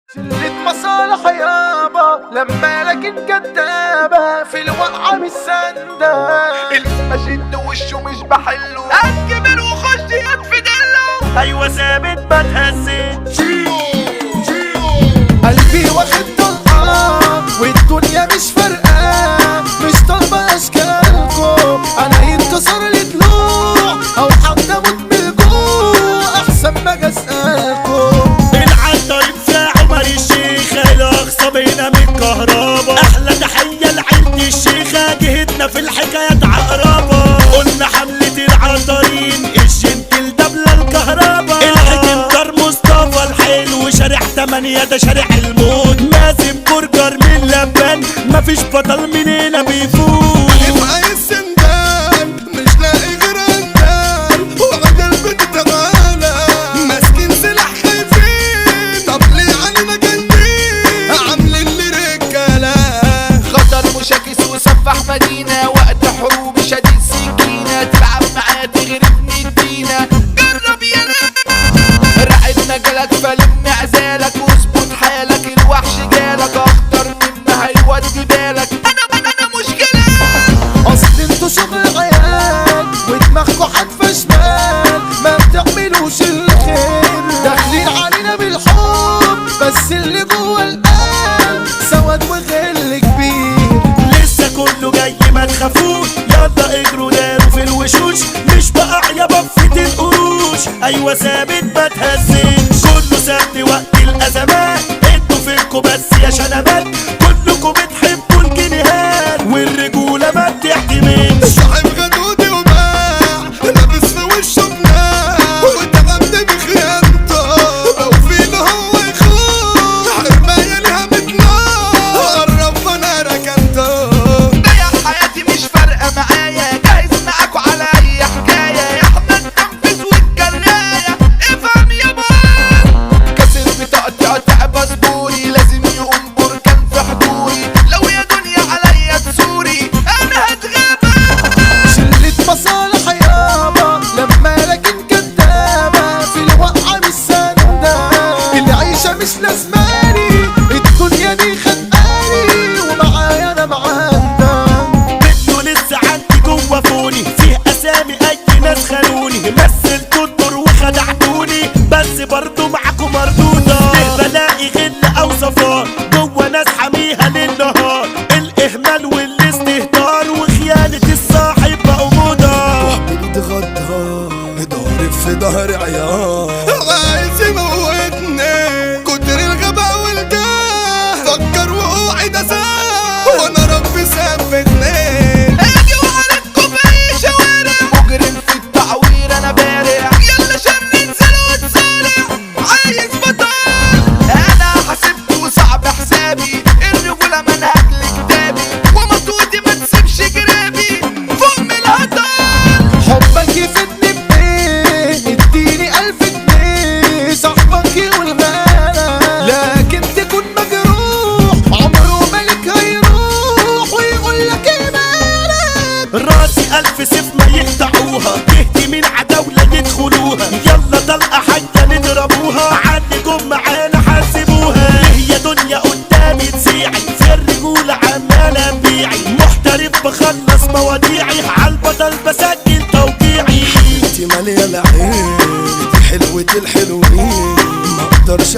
شلة مصالح يابا لما لكن كدابة في الوقعة مش سندة المشد وشه مش بحله أكبر وخش يد في دله ايوه ثابت ما تهزتش قلبي واخد طلقة والدنيا مش فارقة مش طالبة أشكالكم أنا ينتصر لي طلوع أو حتى أموت من الجوع أحسن ما أجي أسألكم العطار بتاع عمر الشيخة الأقصى بينا من الكهربا أحلى تحية لعيلة الشيخة جهتنا في الحكايات عقربة قلنا حملة العطارين الجنتل دبلة الكهربا الحكم دار مصطفى الحلو شارع تمانية ده شارع الموت مازن برجر من لبان مفيش بطل مننا بيفوت يبقى السندان مش لاقي غير اندان وعد البنت تعالى ماسكين سلاح خايفين طب ليه علينا جايين عاملين لي رجاله خطر مشاكس وسفح مدينة وقت حروب شديد سكينة تلعب معاه تغربني الدينة جرب يا رعدنا جالك فلم عزالك واظبط حالك الوحش جالك اخطر مما هيودي بالك انا انا مشكلة اصل انتوا شغل عيال ودماغكوا حدفة شمال ما بتعملوش الخير داخلين علينا بالحب بس اللي جوه القلب سواد وغل كبير لسه كله جاي ما تخافوش يلا اجروا داروا في الوشوش مش بقى يابا في القروش ايوه ثابت ما تهزش كله سد وقت الازمات انتوا فينكوا بس يا شنبات كلكم بتحبوا الجنيهات والرجوله ما بتحتملش صاحب غدودي وباع لابس في وشه بناع وتعبني بخيانته لو في له هو يخون حرمايه ليها بتنار قرب وانا ركنته ضيع حياتي مش فارقة معايا جاهز معاكوا على أي حكاية يا أحمد تنفذ والجراية افهم يا بابا كسر بطاقتي قطع باسبوري لازم يقوم بركان في حضوري لو يا دنيا عليا تسوري أنا هتغابى شلة مصالح يابا لما لكن كدابة في الوقعة مش سندة العيشة مش لازماني الدنيا دي خدقاني ومعايا أنا معانا انتوا لسه عندي جوه فوني فيه اسامي اي ناس خانوني مثلتوا الدور وخدعتوني بس برضو معاكم مردودة بلاقي غل او صفار جوه ناس حاميها للنهار الاهمال والاستهتار وخيانة الصاحب بقوا موضة بيتغطى ضارب في ظهر عيال عايز يموتني كتر الغباء والجاه فكر وقعد اساه وانا ربي ثبتني اجي وعليكم في شوارع مجرم في التعوير انا بارع يلا شر انزل واتسارع عايز بطل انا حسبت وصعب حسابي الرجولة منهج لكتابي ومطوتي ما تسيبش جرابي فوق من الهطل حبك يفيدني بايه اديني الف جنيه صاحبك يقول غلا لكن تكون مجروح عمره ملك هيروح ويقول لك ايه مالك راسي الف سيف ما يقطعوها تهدي من عداولة يدخلوها يلا طلقة حاجة نضربوها عدي جم معانا حاسبوها ليه يا دنيا قدامي تسيعي في الرجولة عمالة نبيعي محترف بخلص مواضيعي عالبطل بسجل توقيعي انتي مالية العين دي حلوة الحلوين ما اقدرش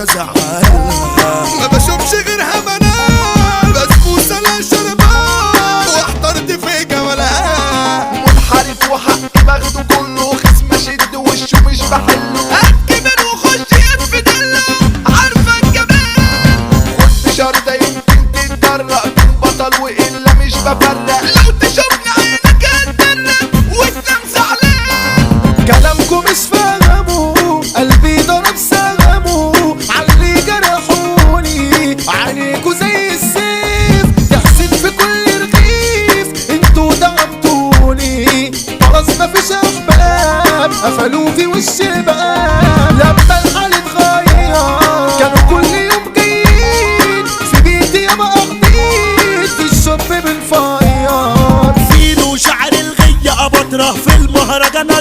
ازعلها ما بشوفش غيرها بنات بسبوسة لا شربان واحترت في جمالها منحرف وحقي باخده كله خصم اشد وشه مش بحله اتكبر وخش يد في دله عارفه الجمال خد شرطه يمكن تتدرق تكون بطل والا مش بفرق لو تشوفني عينك هتدرق وتنام زعلان كلامكم مش فاهمه قلبي ضرب سلامه علي جرحوني عينيكوا زي السيف تحسد في كل رغيف انتوا تعبتوني خلاص مفيش احباب قفلوا في وش الباب لما الحال اتغير كانوا كل يوم جايين في بيتي ياما قضيت في الشرب بالفيار فيلو شعر الغية أبطرة في المهرجانات ده احنا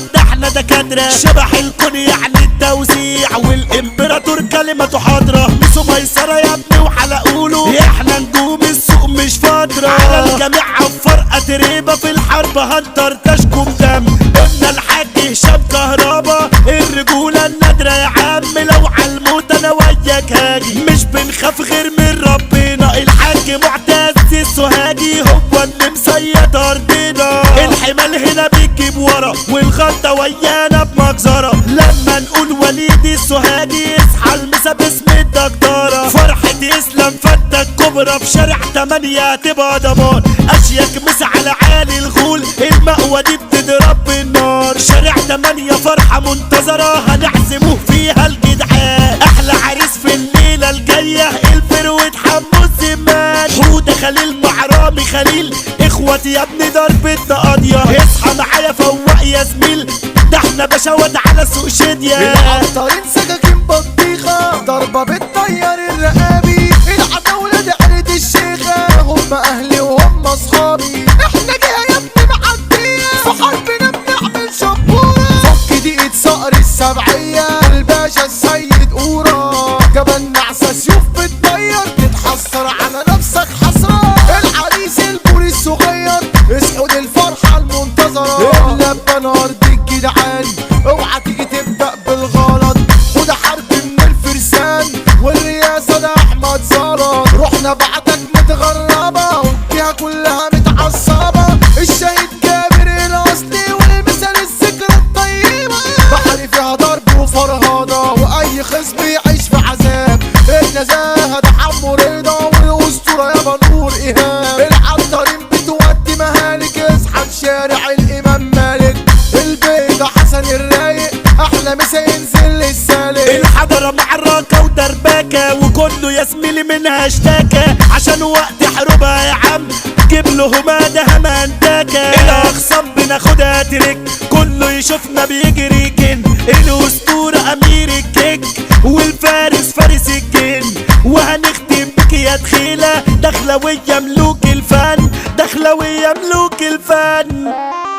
احنا دكاترة شبح الكون يعني التوزيع والامبراطور كلمته حاضرة ميسو ميسرة يا ابني وحلقوله احنا نجوم السوق مش فترة على الجميع عفر اتريبة في الحرب هنطر تشكم دم قلنا الحاج هشام كهربا الرجولة النادرة يا عم لو عالموت انا وياك هاجي مش بنخاف غير من ربنا الحاج معتز السوهاجي هو اللي مسيد ارضنا الحمال هنا بيجيب ورا والغلطة ويانا بمجزرة لما نقول وليد السوهاجي اصحى المسا باسم الدكتورة فرحة اسلام فتة كبرى في شارع تمانية تبقى ضمان اشيك مسا على عالي الغول المقوى دي بتضرب بالنار شارع تمانية فرحة منتظرة هنعزموه فيها الجدعان احلى عريس في الليلة الجاية الفروة حمو الزمان حودة خليل مع رامي خليل اخواتي يا ابني ضربتنا قاضية اصحى معايا فوق يا زميل ده احنا بشوات على سوق شدية العطارين سكاكين بطيخة ضربة بتطير الرقابي العتاولة دي عيلة الشيخة هم أهلي وهم أصحابي احنا جهة يا ابني معدية في حربنا بنعمل شبورة فك دقيقة صقر السبعية الباشا السيد قورة جبل نعسة سيوف بتطير تتحسر على نفسك حسرة العريس البوري الصغير اسعد الفرحة المنتظرة اللبة نار دي الجدعان اوعى تيجي تبدأ بالغلط وده حرب من الفرسان والرئاسة ده احمد زلط رحنا بعدك متغربة والجهة كلها متعصبة الشهيد جابر الاصلي والمثال الذكرى الطيبة بحري فيها ضرب وفرهضة واي خصم يعيش في عذاب النزاهة ده حمو رضا والاسطورة يابا نور ايهاب العطارين بتودي مهالك اصحى شارع الامام مالك البيضة حسن الرايق احلى مسا ينزل للسالك الحضرة معركة ودربكة وكله يا زميلي منها اشتكى عشان وقت حروبها يا عم جيب له همادة همنتكة الأخصام بناخدها ترك كله يشوفنا بيجري جن الأسطورة أمير الكيك والفارس فارس الجن وهنختم بك يا دخيلة دخلوية ملوك الفن دخلوية ملوك الفن